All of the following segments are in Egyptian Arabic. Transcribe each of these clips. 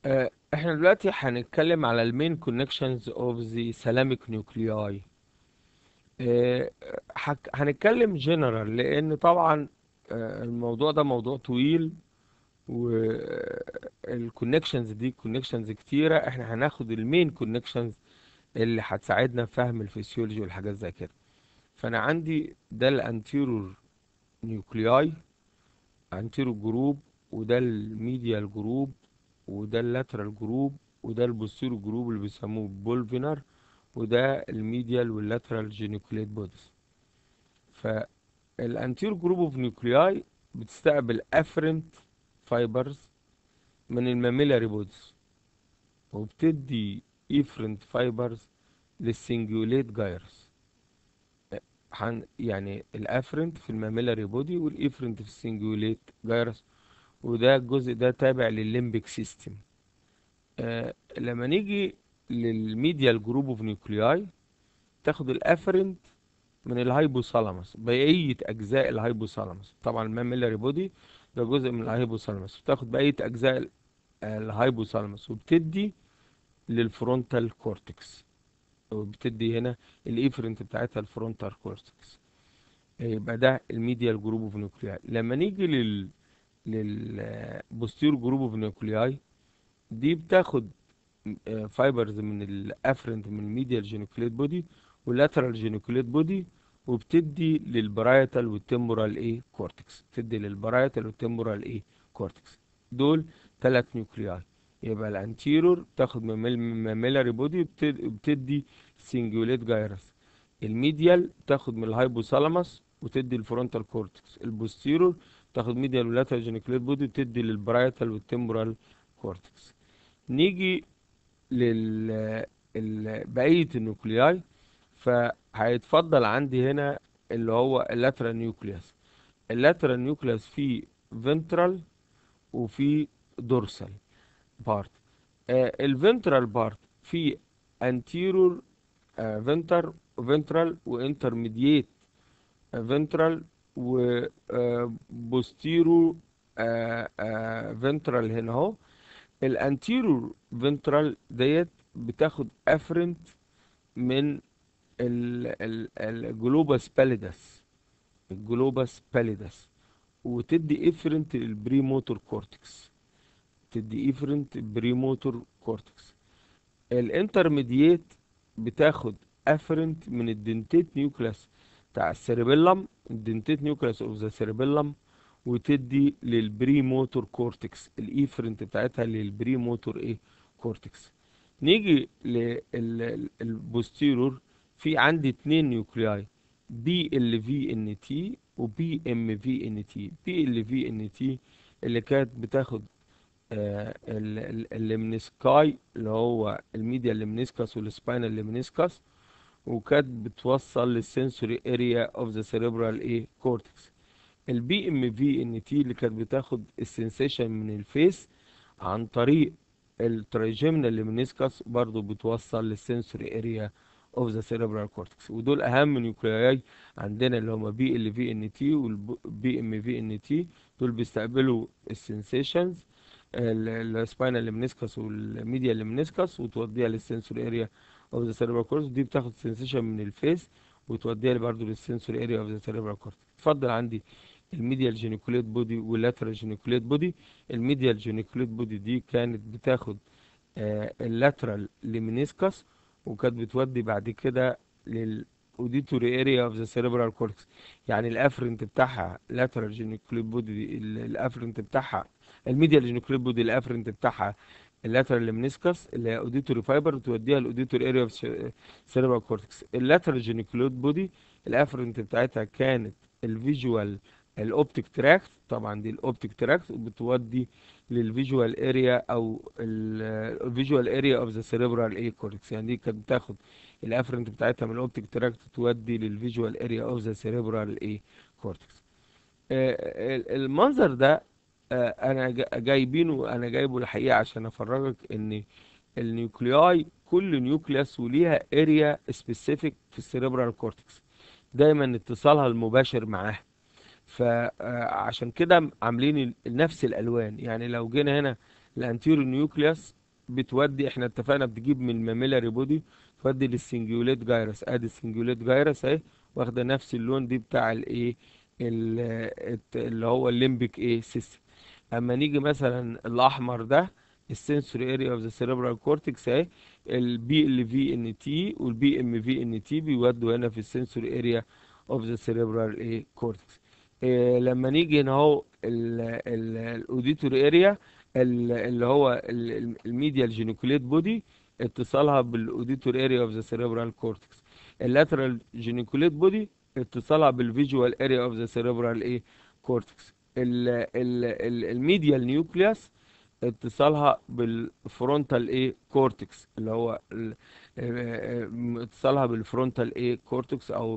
آه، احنا دلوقتي هنتكلم على المين كونكشنز اوف ذا سيراميك نيوكلياي هنتكلم جنرال لان طبعا آه، الموضوع ده موضوع طويل والكونكشنز دي كونكشنز كتيرة احنا هناخد المين كونكشنز اللي هتساعدنا في فهم الفسيولوجي والحاجات زي كده فانا عندي ده الانتيرور نيوكلياي انتيرور جروب وده الميديال جروب وده اللاترال جروب وده البوستيرو جروب اللي بيسموه بولفينر وده الميديال واللاترال جينيكوليت بوديز فالانتيرور جروب اوف نيوكلياي بتستقبل افرنت فايبرز من الماميلاري بوديز وبتدي افرنت فايبرز للسنجوليت جايرس هن- يعني الافرنت في الماميلاري بودي والافرنت في السنجوليت جايرس وده الجزء ده تابع للليمبيك سيستم آه لما نيجي للميديال جروب اوف نيوكلياي تاخد الافرنت من الهايبوثالاموس بقية أجزاء الهايبوثالاموس طبعا الماميلاري بودي ده جزء من الهايبوثالاموس بتاخد بقية أجزاء ال- الهايبوثالاموس وبتدي للفرونتال كورتكس وبتدي هنا الإيفرنت بتاعتها الفرونتال كورتكس يبقى ده الميديال جروب اوف نيوكلياي لما نيجي لل للبوستير جروب اوف نيوكلياي دي بتاخد فايبرز من الافرنت من الميديال جينوكليت بودي واللاترال جينوكليت بودي وبتدي للبرايتال والتمبورال ايه كورتكس بتدي للبرايتال والتمبورال ايه كورتكس دول ثلاث نيوكلياي يبقى الانتيرور بتاخد من الماميلاري بودي بتدي سنجوليت جايرس الميديال بتاخد من الهايبوثالاموس وتدي الفرونتال كورتكس البوستيرور تاخد ميديال ولاترال جينوكليت بودي بتدي للبرايتال والتمبورال كورتكس نيجي لل ال- بقية النيوكلياي فهيتفضل عندي هنا اللي هو اللاترال نيوكليوس اللاترال نيوكليوس فيه فنترال وفيه دورسال بارت الفنترال بارت فيه انتيرور فنتر فنترال وانترميديت فنترال وبوستيرو فنترال هنا اهو الانتيرور فنترال ديت بتاخد افرنت من الجلوباس باليدس الجلوباس باليدس وتدي افرنت للبريموتور كورتكس تدي افرنت بريموتور كورتكس الانترميديت بتاخد افرنت من الدنتيت نيوكلاس بتاع السيربيلم الدنتيت نيوكلاس اوف ذا سيربيلم وتدي للبريموتور كورتكس الايفرنت بتاعتها للبريموتور ايه كورتكس نيجي للبوستيرور في عندي اتنين نيوكلياي بي ال في ان تي وبي ام في ان تي بي ال في ان تي اللي كانت بتاخد آه، ال- ال- الليمنسكاي اللي هو الميديا الليمنسكاس والسباينال ليمنسكاس وكانت بتوصل للسنسوري اريا اوف ذا سيريبرال ايه كورتكس البي ام في ان تي اللي كانت بتاخد السنسيشن من الفيس عن طريق الترايجيمنال ليمنسكاس برضو بتوصل للسنسوري اريا اوف ذا سيريبرال كورتكس ودول اهم نيوكلياي عندنا اللي هما بي ال في ان تي والبي ام في ان تي دول بيستقبلوا السنسيشنز السباينال ليمنسكاس والميديا ليمنسكاس وتوديها للسنسوري اريا اوف ذا سيريبرال كورتكس دي بتاخد سنسيشن من الفيس وتوديها برضه للسنسوري اريا اوف ذا سيريبرال كورتكس اتفضل عندي الميديال جينيكوليت بودي واللاترال جينيكوليت بودي الميديال جينيكوليت بودي دي كانت بتاخد آه اللاترال ليمنسكاس وكانت بتودي بعد كده للاوديتوري اريا اوف ذا سيريبرال كورتكس يعني الافرنت بتاعها لاترال جينيكوليت بودي الافرنت بتاعها الميديال جينيكوليت بودي الافرنت بتاعها اللاترال ليمنسكاس اللي هي اوديتوري فايبر توديها الاوديتوري اريا اوف سيريبرال كورتكس اللاترال جينيكوليت بودي الافرنت بتاعتها كانت الفيجوال الاوبتيك تراكت طبعا دي الاوبتيك تراكت بتودي للفيجوال اريا او الفيجوال اريا اوف ذا سيريبرال اي كورتكس يعني دي كانت بتاخد الافرنت بتاعتها من الاوبتيك تراكت تودي للفيجوال اريا اوف ذا سيريبرال اي كورتكس المنظر ده آه، انا جا- جايبينه انا جايبه الحقيقه عشان افرجك ان النيوكلياي كل نيوكليوس وليها اريا سبيسيفيك في السيريبرال كورتكس دايما اتصالها المباشر معاها فعشان كده عاملين ال- نفس الالوان يعني لو جينا هنا الانتيرو نيوكليوس بتودي احنا اتفقنا بتجيب من الماميلاري بودي تودي للسنجوليت جايرس ادي السنجوليت جايرس اهي واخده نفس اللون دي بتاع الايه ال- اللي هو الليمبيك ايه سيستم اما نيجي مثلا الاحمر ده السنسوري اريا اوف ذا سيريبرال كورتكس اهي البي ال في ان تي والبي ام في ان تي بيودوا هنا في السنسوري اريا اوف ذا سيريبرال ايه كورتكس إيه لما نيجي هنا اهو الاوديتوري اريا اللي هو الميديال جينيكوليت بودي اتصالها بالاوديتوري اريا اوف ذا سيريبرال كورتكس اللاترال جينيكوليت بودي اتصالها بالفيجوال اريا اوف ذا سيريبرال ايه كورتكس الميديال نيوكليوس اتصالها بالفرونتال ايه كورتكس اللي هو ال- آه، آه، اتصالها بالفرونتال ايه كورتكس او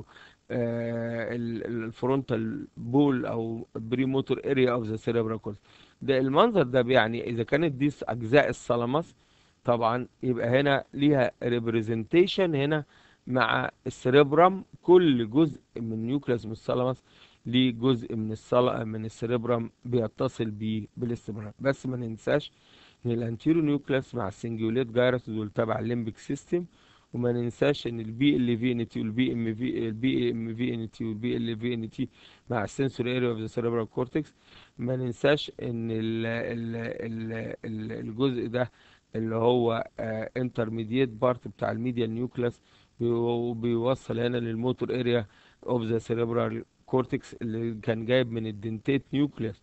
الفرونتال بول او بريموتور اريا اوف ذا سيريبرال كورتكس ده المنظر ده بيعني اذا كانت دي اجزاء الثالاموس طبعا يبقى هنا ليها ريبريزنتيشن هنا مع السيريبرام كل جزء من نيوكليوس من الثالاموس ليه جزء من الصلع من السيريبرام بيتصل بيه بالاستمرار بس ما ننساش ان الانتيرو نيوكليوس مع السنجوليت جايرس دول تبع الليمبيك سيستم وما ننساش ان البي ال في ان تي والبي ام في البي ام في ان تي والبي ال في ان تي مع السنسوري اريا اوف ذا سيريبرال كورتكس ما ننساش ان ال ال ال ال الجزء ده اللي هو انترميديت بارت بتاع الميديال نيوكليوس بيوصل هنا للموتور اريا اوف ذا سيريبرال كورتكس اللي كان جايب من الدنتيت نيوكليوس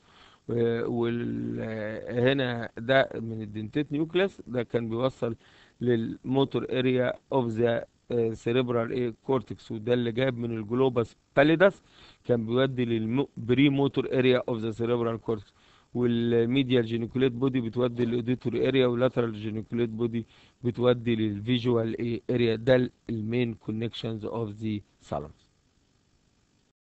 وهنا ده من الدنتيت نيوكليوس ده كان بيوصل للموتور اريا اوف ذا سيريبرال ايه كورتكس وده اللي جايب من الجلوباس باليدس كان بيودي للبري موتور اريا اوف ذا سيريبرال كورتكس والميديال جينيكوليت بودي بتودي للاوديتوري اريا واللاترال جينيكوليت بودي بتودي للفيجوال ايه اريا ده المين كونكشنز اوف ذا ثالاموس